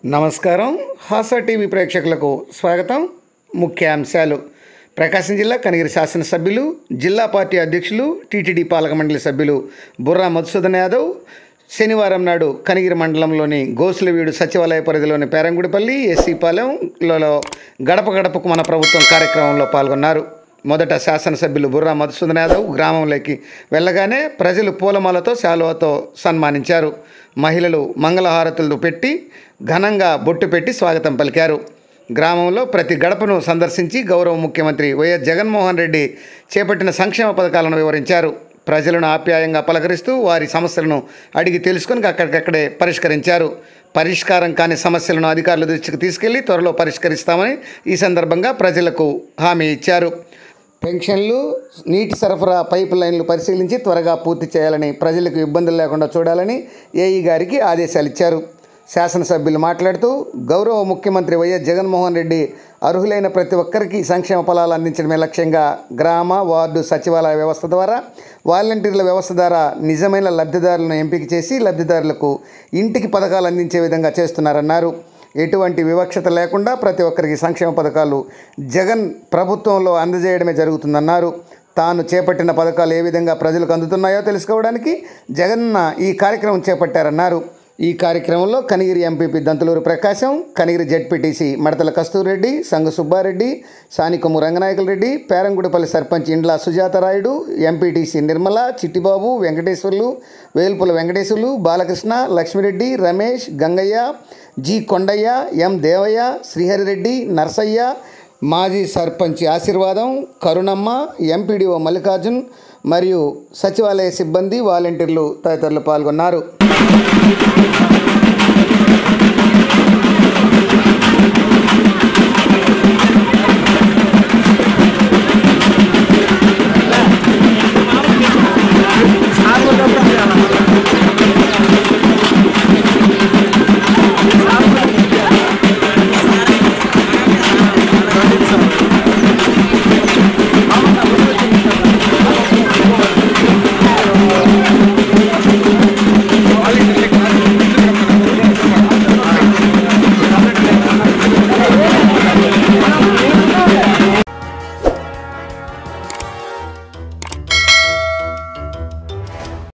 నమస్కారం హాస టీవీ ప్రేక్షకులకు స్వాగతం ముఖ్యాంశాలు ప్రకాశం జిల్లా కనిగిరి శాసనసభ్యులు జిల్లా పార్టీ అధ్యక్షులు టీటీడీ పాలక మండలి సభ్యులు బుర్రా మధుసూదన్ యాదవ్ శనివారం నాడు కనిగిరి మండలంలోని గోసులవీడు సచివాలయ పరిధిలోని పేరంగుడిపల్లి ఎస్సీపాలెంలలో గడప గడపకు మన ప్రభుత్వం కార్యక్రమంలో పాల్గొన్నారు మొదట శాసనసభ్యులు బుర్రా మధుసూదన్ యాదవ్ గ్రామంలోకి వెళ్ళగానే ప్రజలు పూలమాలతో శాలువతో సన్మానించారు మహిళలు మంగళహారతులు పెట్టి ఘనంగా బొట్టు పెట్టి స్వాగతం పలికారు గ్రామంలో ప్రతి గడపను సందర్శించి గౌరవ ముఖ్యమంత్రి వైఎస్ జగన్మోహన్ రెడ్డి చేపట్టిన సంక్షేమ పథకాలను వివరించారు ప్రజలను ఆప్యాయంగా పలకరిస్తూ వారి సమస్యలను అడిగి తెలుసుకొని అక్కడికక్కడే పరిష్కరించారు పరిష్కారం కాని సమస్యలను అధికారుల దృష్టికి తీసుకెళ్లి త్వరలో పరిష్కరిస్తామని ఈ సందర్భంగా ప్రజలకు హామీ ఇచ్చారు పెన్షన్లు నీటి సరఫరా పైప్ లైన్లు పరిశీలించి త్వరగా పూర్తి చేయాలని ప్రజలకు ఇబ్బందులు లేకుండా చూడాలని ఏఈ గారికి ఆదేశాలు ఇచ్చారు శాసనసభ్యులు మాట్లాడుతూ గౌరవ ముఖ్యమంత్రి వైఎస్ జగన్మోహన్ రెడ్డి అర్హులైన ప్రతి ఒక్కరికి సంక్షేమ ఫలాలు అందించడమే లక్ష్యంగా గ్రామ వార్డు సచివాలయ వ్యవస్థ ద్వారా వాలంటీర్ల వ్యవస్థ ద్వారా నిజమైన లబ్ధిదారులను ఎంపిక చేసి లబ్ధిదారులకు ఇంటికి పథకాలు అందించే విధంగా చేస్తున్నారన్నారు ఎటువంటి వివక్షత లేకుండా ప్రతి ఒక్కరికి సంక్షేమ పథకాలు జగన్ ప్రభుత్వంలో అందజేయడమే జరుగుతుందన్నారు తాను చేపట్టిన పథకాలు ఏ విధంగా ప్రజలకు అందుతున్నాయో తెలుసుకోవడానికి జగన్న ఈ కార్యక్రమం చేపట్టారన్నారు ఈ కార్యక్రమంలో Kanigiri MPP Dantuluru Prakasam Kanigiri ZPTC Madatala Kasturereddy Sanga Subbareddy Sanikommu Ranganayakula Reddy Perangudipalli sarpanch Indla Sujatharayudu MPTC Nirmala Chittibabu Venkateswarlu Velpula Venkateswarlu Balakrishna Lakshmireddy Ramesh Gangaiah G Kondaiah M Devaiah Sriharireddy Narsaiah మాజీ సర్పంచ్ ఆశీర్వాదం కరుణమ్మ ఎంపీడీఓ మల్లికార్జున్ మరియు సచివాలయ సిబ్బంది వాలంటీర్లు తదితరులు పాల్గొన్నారు